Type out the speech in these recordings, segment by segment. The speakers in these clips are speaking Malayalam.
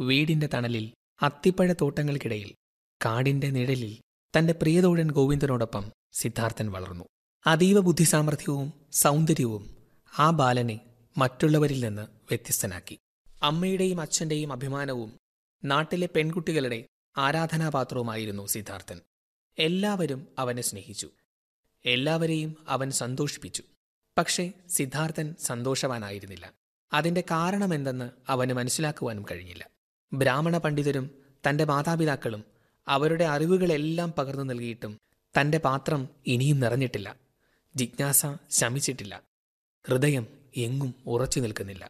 വീടിന്റെ തണലിൽ അത്തിപ്പഴത്തോട്ടങ്ങൾക്കിടയിൽ കാടിന്റെ നിഴലിൽ തന്റെ പ്രിയതോഴൻ ഗോവിന്ദനോടൊപ്പം സിദ്ധാർത്ഥൻ വളർന്നു അതീവ ബുദ്ധിസാമർഥ്യവും സൗന്ദര്യവും ആ ബാലനെ മറ്റുള്ളവരിൽ നിന്ന് വ്യത്യസ്തനാക്കി അമ്മയുടെയും അച്ഛന്റെയും അഭിമാനവും നാട്ടിലെ പെൺകുട്ടികളുടെ ആരാധനാപാത്രവുമായിരുന്നു സിദ്ധാർത്ഥൻ എല്ലാവരും അവനെ സ്നേഹിച്ചു എല്ലാവരെയും അവൻ സന്തോഷിപ്പിച്ചു പക്ഷേ സിദ്ധാർത്ഥൻ സന്തോഷവാനായിരുന്നില്ല അതിന്റെ കാരണമെന്തെന്ന് അവന് മനസ്സിലാക്കുവാനും കഴിഞ്ഞില്ല ബ്രാഹ്മണ പണ്ഡിതരും തന്റെ മാതാപിതാക്കളും അവരുടെ അറിവുകളെല്ലാം പകർന്നു നൽകിയിട്ടും തന്റെ പാത്രം ഇനിയും നിറഞ്ഞിട്ടില്ല ജിജ്ഞാസ ശമിച്ചിട്ടില്ല ഹൃദയം എങ്ങും ഉറച്ചു നിൽക്കുന്നില്ല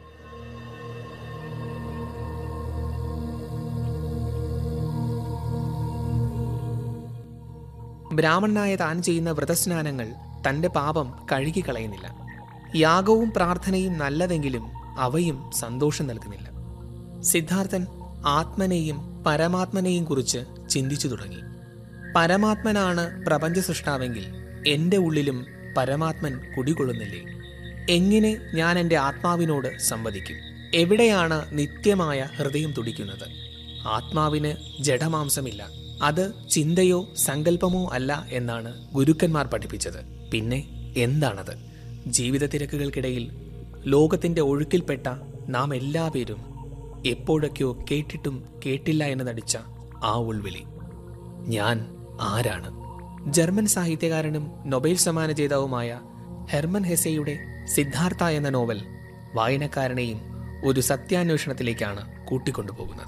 ബ്രാഹ്മണനായ താൻ ചെയ്യുന്ന വ്രതസ്നാനങ്ങൾ തന്റെ പാപം കഴുകിക്കളയുന്നില്ല യാഗവും പ്രാർത്ഥനയും നല്ലതെങ്കിലും അവയും സന്തോഷം നൽകുന്നില്ല സിദ്ധാർത്ഥൻ ആത്മനെയും പരമാത്മനെയും കുറിച്ച് ചിന്തിച്ചു തുടങ്ങി പരമാത്മനാണ് പ്രപഞ്ച സൃഷ്ടാവെങ്കിൽ എന്റെ ഉള്ളിലും പരമാത്മൻ കുടികൊള്ളുന്നില്ലേ എങ്ങനെ ഞാൻ എൻ്റെ ആത്മാവിനോട് സംവദിക്കും എവിടെയാണ് നിത്യമായ ഹൃദയം തുടിക്കുന്നത് ആത്മാവിന് ജഡമാംസമില്ല അത് ചിന്തയോ സങ്കല്പമോ അല്ല എന്നാണ് ഗുരുക്കന്മാർ പഠിപ്പിച്ചത് പിന്നെ എന്താണത് ജീവിത തിരക്കുകൾക്കിടയിൽ ലോകത്തിന്റെ ഒഴുക്കിൽപ്പെട്ട നാം എല്ലാവരും എപ്പോഴൊക്കെയോ കേട്ടിട്ടും കേട്ടില്ല എന്ന് നടിച്ച ആ ഉൾവിളി ഞാൻ ആരാണ് ജർമ്മൻ സാഹിത്യകാരനും നൊബേൽ സമ്മാന ജേതാവുമായ ഹെർമൻ ഹെസയുടെ സിദ്ധാർത്ഥ എന്ന നോവൽ വായനക്കാരനെയും ഒരു സത്യാന്വേഷണത്തിലേക്കാണ് കൂട്ടിക്കൊണ്ടുപോകുന്നത്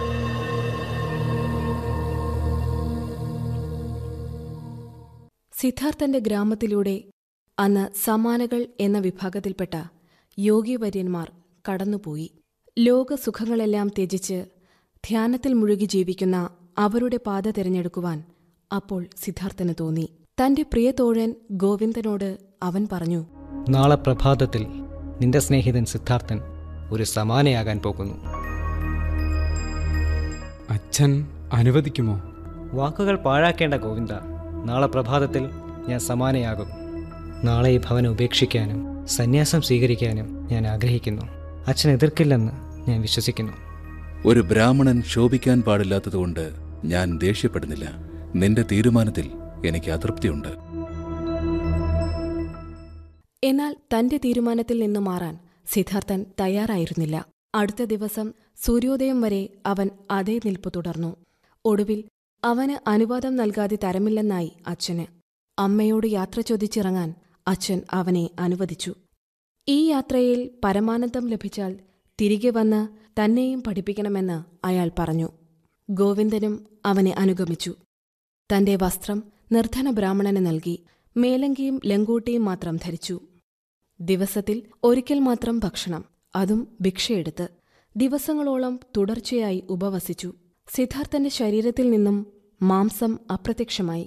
സിദ്ധാർത്ഥന്റെ ഗ്രാമത്തിലൂടെ അന്ന് സമാനകൾ എന്ന വിഭാഗത്തിൽപ്പെട്ട യോഗിവര്യന്മാർ കടന്നുപോയി ലോകസുഖങ്ങളെല്ലാം ത്യജിച്ച് ധ്യാനത്തിൽ മുഴുകി ജീവിക്കുന്ന അവരുടെ പാത തിരഞ്ഞെടുക്കുവാൻ അപ്പോൾ സിദ്ധാർത്ഥന് തോന്നി തന്റെ പ്രിയതോഴൻ ഗോവിന്ദനോട് അവൻ പറഞ്ഞു നാളെ പ്രഭാതത്തിൽ നിന്റെ സ്നേഹിതൻ സിദ്ധാർത്ഥൻ ഒരു സമാനയാകാൻ പോകുന്നു അച്ഛൻ അനുവദിക്കുമോ വാക്കുകൾ പാഴാക്കേണ്ട ഗോവിന്ദ നാളെ പ്രഭാതത്തിൽ ഞാൻ സമാനയാകും നാളെ ഈ ഭവനം ഉപേക്ഷിക്കാനും സന്യാസം സ്വീകരിക്കാനും ഞാൻ ആഗ്രഹിക്കുന്നു അച്ഛൻ എതിർക്കില്ലെന്ന് ഞാൻ വിശ്വസിക്കുന്നു ഒരു ബ്രാഹ്മണൻ ശോഭിക്കാൻ പാടില്ലാത്തതുകൊണ്ട് ഞാൻ ദേഷ്യപ്പെടുന്നില്ല നിന്റെ തീരുമാനത്തിൽ എനിക്ക് അതൃപ്തിയുണ്ട് എന്നാൽ തന്റെ തീരുമാനത്തിൽ നിന്ന് മാറാൻ സിദ്ധാർത്ഥൻ തയ്യാറായിരുന്നില്ല അടുത്ത ദിവസം സൂര്യോദയം വരെ അവൻ അതേ നിൽപ്പ് തുടർന്നു ഒടുവിൽ അവന് അനുവാദം നൽകാതെ തരമില്ലെന്നായി അച്ഛന് അമ്മയോട് യാത്ര ചോദിച്ചിറങ്ങാൻ അച്ഛൻ അവനെ അനുവദിച്ചു ഈ യാത്രയിൽ പരമാനന്ദം ലഭിച്ചാൽ തിരികെ വന്ന് തന്നെയും പഠിപ്പിക്കണമെന്ന് അയാൾ പറഞ്ഞു ഗോവിന്ദനും അവനെ അനുഗമിച്ചു തന്റെ വസ്ത്രം നിർധന ബ്രാഹ്മണന് നൽകി മേലങ്കിയും ലങ്കൂട്ടിയും മാത്രം ധരിച്ചു ദിവസത്തിൽ ഒരിക്കൽ മാത്രം ഭക്ഷണം അതും ഭിക്ഷയെടുത്ത് ദിവസങ്ങളോളം തുടർച്ചയായി ഉപവസിച്ചു സിദ്ധാർത്ഥന്റെ ശരീരത്തിൽ നിന്നും മാംസം അപ്രത്യക്ഷമായി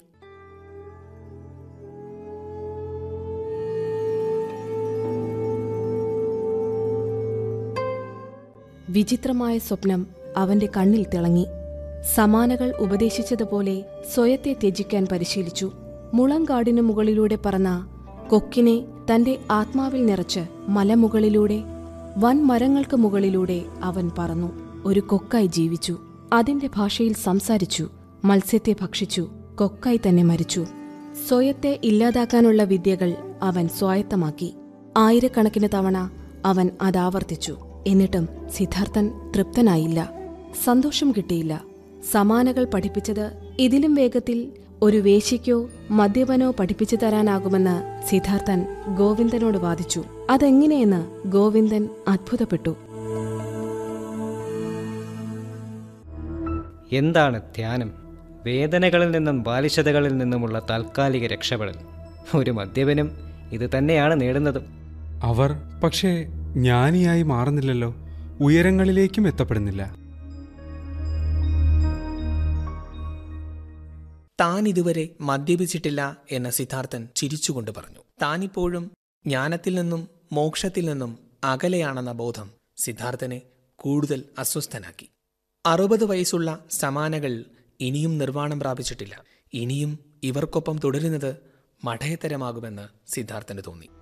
വിചിത്രമായ സ്വപ്നം അവന്റെ കണ്ണിൽ തിളങ്ങി സമാനകൾ ഉപദേശിച്ചതുപോലെ സ്വയത്തെ ത്യജിക്കാൻ പരിശീലിച്ചു മുളങ്കാടിനു മുകളിലൂടെ പറന്ന കൊക്കിനെ തന്റെ ആത്മാവിൽ നിറച്ച് മലമുകളിലൂടെ വൻമരങ്ങൾക്ക് മുകളിലൂടെ അവൻ പറന്നു ഒരു കൊക്കായി ജീവിച്ചു അതിന്റെ ഭാഷയിൽ സംസാരിച്ചു മത്സ്യത്തെ ഭക്ഷിച്ചു കൊക്കായി തന്നെ മരിച്ചു സ്വയത്തെ ഇല്ലാതാക്കാനുള്ള വിദ്യകൾ അവൻ സ്വായത്തമാക്കി ആയിരക്കണക്കിന് തവണ അവൻ അതാവർത്തിച്ചു എന്നിട്ടും സിദ്ധാർത്ഥൻ തൃപ്തനായില്ല സന്തോഷം കിട്ടിയില്ല സമാനകൾ പഠിപ്പിച്ചത് ഇതിലും വേഗത്തിൽ ഒരു വേശ്യയ്ക്കോ മദ്യപനോ പഠിപ്പിച്ചു തരാനാകുമെന്ന് സിദ്ധാർത്ഥൻ ഗോവിന്ദനോട് വാദിച്ചു അതെങ്ങനെയെന്ന് ഗോവിന്ദൻ അത്ഭുതപ്പെട്ടു എന്താണ് ധ്യാനം വേദനകളിൽ നിന്നും ബാലിശതകളിൽ നിന്നുമുള്ള താൽക്കാലിക രക്ഷപ്പെടൽ ഒരു മദ്യപനും ഇത് തന്നെയാണ് നേടുന്നതും അവർ പക്ഷേ ജ്ഞാനിയായി മാറുന്നില്ലല്ലോ ഉയരങ്ങളിലേക്കും എത്തപ്പെടുന്നില്ല താൻ ഇതുവരെ മദ്യപിച്ചിട്ടില്ല എന്ന സിദ്ധാർത്ഥൻ ചിരിച്ചുകൊണ്ട് പറഞ്ഞു താനിപ്പോഴും ജ്ഞാനത്തിൽ നിന്നും മോക്ഷത്തിൽ നിന്നും അകലെയാണെന്ന ബോധം സിദ്ധാർത്ഥനെ കൂടുതൽ അസ്വസ്ഥനാക്കി അറുപത് വയസ്സുള്ള സമാനകൾ ഇനിയും നിർവ്വാണം പ്രാപിച്ചിട്ടില്ല ഇനിയും ഇവർക്കൊപ്പം തുടരുന്നത് മഠയത്തരമാകുമെന്ന് സിദ്ധാർത്ഥന് തോന്നി